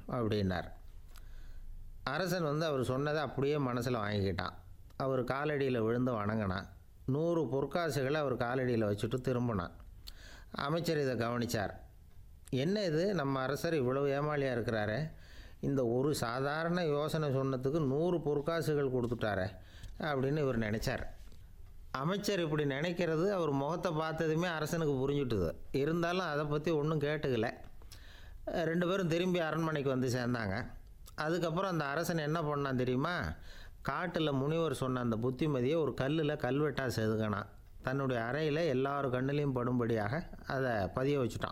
அப்படின்னார் அரசன் வந்து அவர் சொன்னதை அப்படியே மனசில் வாங்கிக்கிட்டான் அவர் காலடியில் விழுந்து வணங்கினான் நூறு பொற்காசுகளை அவர் காலடியில் வச்சுட்டு திரும்பினான் அமைச்சர் இதை கவனித்தார் என்ன இது நம்ம அரசர் இவ்வளவு ஏமாளியாக இருக்கிறாரே இந்த ஒரு சாதாரண யோசனை சொன்னதுக்கு நூறு பொற்காசுகள் கொடுத்துட்டாரே அப்படின்னு இவர் நினச்சார் அமைச்சர் இப்படி நினைக்கிறது அவர் முகத்தை பார்த்ததுமே அரசனுக்கு புரிஞ்சுட்டுது இருந்தாலும் அதை பற்றி ஒன்றும் கேட்டுக்கல ரெண்டு பேரும் திரும்பி அரண்மனைக்கு வந்து சேர்ந்தாங்க அதுக்கப்புறம் அந்த அரசன் என்ன பண்ணான் தெரியுமா காட்டில் முனிவர் சொன்ன அந்த புத்திமதியை ஒரு கல்லில் கல்வெட்டாக செதுக்கினான் தன்னுடைய அறையில் எல்லார் கண்ணிலையும் படும்படியாக அதை பதிய வச்சுட்டான்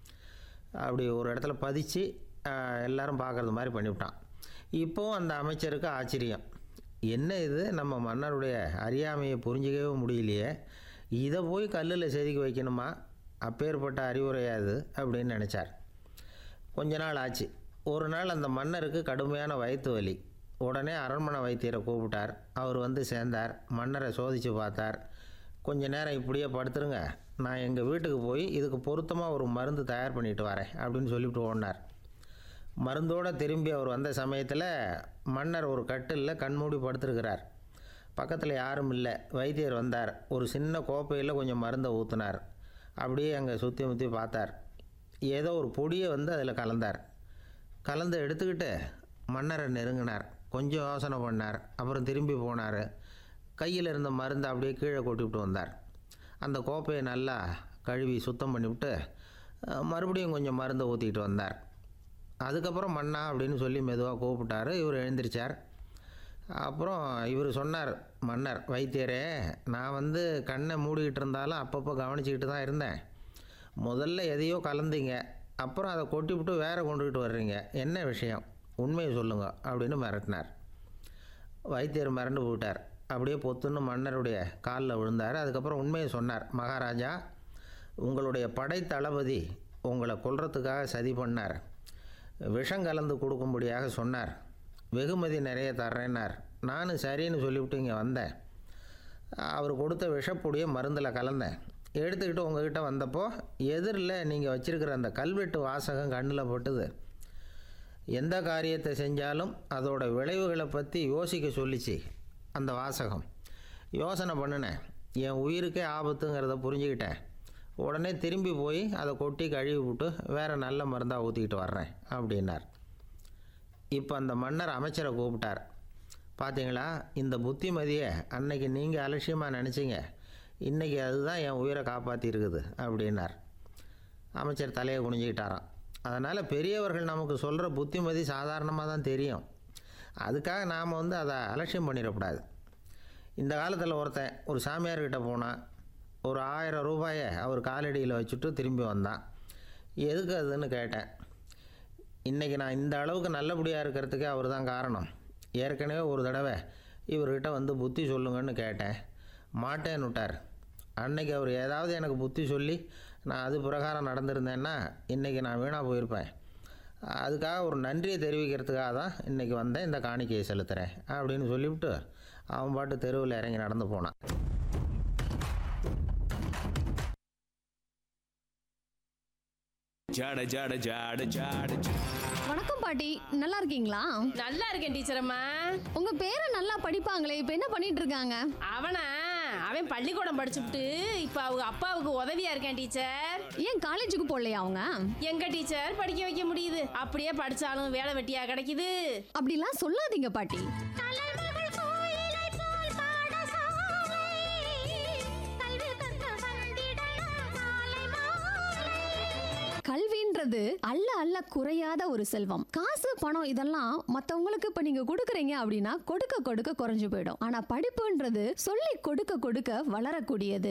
அப்படி ஒரு இடத்துல பதிச்சு ஆஹ், எல்லாரும் பார்க்குறது மாதிரி பண்ணிவிட்டான் இப்போவும் அந்த அமைச்சருக்கு ஆச்சரியம் என்ன இது நம்ம மன்னருடைய அறியாமையை புரிஞ்சிக்கவே முடியலையே இதை போய் கல்லில் செதுக்கி வைக்கணுமா அப்பேற்பட்ட அறிவுரையாது அப்படின்னு நினச்சார் கொஞ்ச நாள் ஆச்சு ஒரு நாள் அந்த மன்னருக்கு கடுமையான வயிற்று வலி உடனே அரண்மனை வைத்தியரை கூப்பிட்டார் அவர் வந்து சேர்ந்தார் மன்னரை சோதித்து பார்த்தார் கொஞ்ச நேரம் இப்படியே படுத்துருங்க நான் எங்கள் வீட்டுக்கு போய் இதுக்கு பொருத்தமாக ஒரு மருந்து தயார் பண்ணிட்டு வரேன் அப்படின்னு சொல்லிவிட்டு ஓடினார் மருந்தோடு திரும்பி அவர் வந்த சமயத்தில் மன்னர் ஒரு கட்டிலில் கண்மூடி படுத்திருக்கிறார் பக்கத்தில் யாரும் இல்லை வைத்தியர் வந்தார் ஒரு சின்ன கோப்பையில் கொஞ்சம் மருந்தை ஊற்றினார் அப்படியே அங்கே சுற்றி முற்றி பார்த்தார் ஏதோ ஒரு பொடியை வந்து அதில் கலந்தார் கலந்து எடுத்துக்கிட்டு மன்னரை நெருங்கினார் கொஞ்சம் யோசனை பண்ணார் அப்புறம் திரும்பி போனார் கையில் இருந்த மருந்தை அப்படியே கீழே கொட்டிவிட்டு வந்தார் அந்த கோப்பையை நல்லா கழுவி சுத்தம் பண்ணிவிட்டு அஹ், மறுபடியும் கொஞ்சம் மருந்தை ஊற்றிக்கிட்டு வந்தார் அதுக்கப்புறம் மன்னா அப்படின்னு சொல்லி மெதுவாக கூப்பிட்டாரு இவர் எழுந்திரிச்சார் அப்புறம் இவர் சொன்னார் மன்னர் வைத்தியரே நான் வந்து கண்ணை மூடிக்கிட்டு இருந்தாலும் அப்பப்போ கவனிச்சிக்கிட்டு தான் இருந்தேன் முதல்ல எதையோ கலந்தீங்க அப்புறம் அதை கொட்டிவிட்டு வேற கொண்டுக்கிட்டு வர்றீங்க என்ன விஷயம் உண்மையை சொல்லுங்க அப்படின்னு மிரட்டினார் வைத்தியர் மிரண்டு போயிட்டார் அப்படியே பொத்துன்னு மன்னருடைய காலில் விழுந்தார் அதுக்கப்புறம் உண்மையை சொன்னார் மகாராஜா உங்களுடைய படை தளபதி உங்களை கொல்றதுக்காக சதி பண்ணார் விஷம் கலந்து கொடுக்கும்படியாக சொன்னார் வெகுமதி நிறைய தர்றேன்னார் நானும் சரின்னு சொல்லிவிட்டு இங்கே வந்தேன் அவர் கொடுத்த விஷப்பொடியை மருந்தில் கலந்தேன் எடுத்துக்கிட்டு உங்ககிட்ட வந்தப்போ எதிரில் நீங்கள் வச்சிருக்கிற அந்த கல்வெட்டு வாசகம் கண்ணில் பட்டுது எந்த காரியத்தை செஞ்சாலும் அதோட விளைவுகளை பற்றி யோசிக்க சொல்லிச்சு அந்த வாசகம் யோசனை பண்ணினேன் என் உயிருக்கே ஆபத்துங்கிறத புரிஞ்சுக்கிட்டேன் உடனே திரும்பி போய் அதை கொட்டி கழுவி விட்டு வேறு நல்ல மருந்தாக ஊற்றிக்கிட்டு வர்றேன் அப்படின்னார் இப்போ அந்த மன்னர் அமைச்சரை கூப்பிட்டார் பார்த்தீங்களா இந்த புத்திமதியை அன்னைக்கு நீங்கள் அலட்சியமாக நினச்சிங்க இன்றைக்கி அதுதான் என் உயிரை காப்பாற்றி இருக்குது அப்படின்னார் அமைச்சர் தலையை குனிஞ்சிக்கிட்டாராம் அதனால் பெரியவர்கள் நமக்கு சொல்கிற புத்திமதி சாதாரணமாக தான் தெரியும் அதுக்காக நாம் வந்து அதை அலட்சியம் பண்ணிடக்கூடாது இந்த காலத்தில் ஒருத்தன் ஒரு சாமியார்கிட்ட போனான் ஒரு ஆயிரம் ரூபாயை அவர் காலடியில் வச்சுட்டு திரும்பி வந்தான் எதுக்கு அதுன்னு கேட்டேன் இன்றைக்கி நான் இந்த அளவுக்கு நல்லபடியாக இருக்கிறதுக்கே அவர் தான் காரணம் ஏற்கனவே ஒரு தடவை இவர்கிட்ட வந்து புத்தி சொல்லுங்கன்னு கேட்டேன் மாட்டேன்னு விட்டார் அன்னைக்கு அவர் ஏதாவது எனக்கு புத்தி சொல்லி நான் அது பிரகாரம் நடந்திருந்தேன்னா இன்றைக்கி நான் வீணாக போயிருப்பேன் அதுக்காக ஒரு நன்றியை தெரிவிக்கிறதுக்காக தான் இன்றைக்கி வந்தேன் இந்த காணிக்கையை செலுத்துகிறேன் அப்படின்னு சொல்லிவிட்டு அவன் பாட்டு தெருவில் இறங்கி நடந்து போனான் ஜாட ஜாட ஜாட ஜாட வணக்கம் பாட்டி நல்லா இருக்கீங்களா நல்லா இருக்கேன் டீச்சர் அம்மா உங்க பேரை நல்லா படிப்பாங்களே இப்ப என்ன பண்ணிட்டு இருக்காங்க அவனா அவன் பள்ளிக்கூடம் படிச்சுட்டு இப்ப அவங்க அப்பாவுக்கு உதவியா இருக்கேன் டீச்சர் ஏன் காலேஜுக்கு போகலையா அவங்க எங்க டீச்சர் படிக்க வைக்க முடியுது அப்படியே படிச்சாலும் வேலை வெட்டியா கிடைக்குது அப்படிலாம் சொல்லாதீங்க பாட்டி கல்வின்றது அல்ல அல்ல குறையாத ஒரு செல்வம் காசு பணம் இதெல்லாம் மத்தவங்களுக்கு இப்ப நீங்க கொடுக்குறீங்க அப்படின்னா கொடுக்க கொடுக்க குறைஞ்சு போயிடும் ஆனா படிப்புன்றது சொல்லி கொடுக்க கொடுக்க வளரக்கூடியது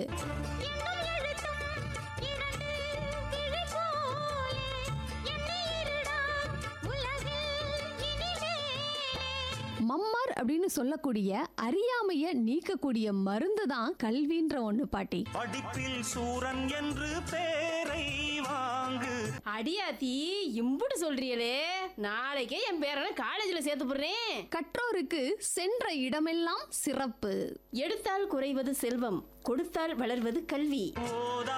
மம்மார் அப்படின்னு சொல்லக்கூடிய அறியாமைய நீக்கக்கூடிய மருந்து தான் கல்வின்ற ஒண்ணு பாட்டி படிப்பில் சூரன் என்று பேரை வாங்கு அடியாத்தி இம்புட்டு சொல்றியலே நாளைக்கே என் பேரனை காலேஜ்ல சேர்த்து போடுறேன் கற்றோருக்கு சென்ற இடமெல்லாம் சிறப்பு எடுத்தால் குறைவது செல்வம் கொடுத்தால் வளர்வது கல்வி போதா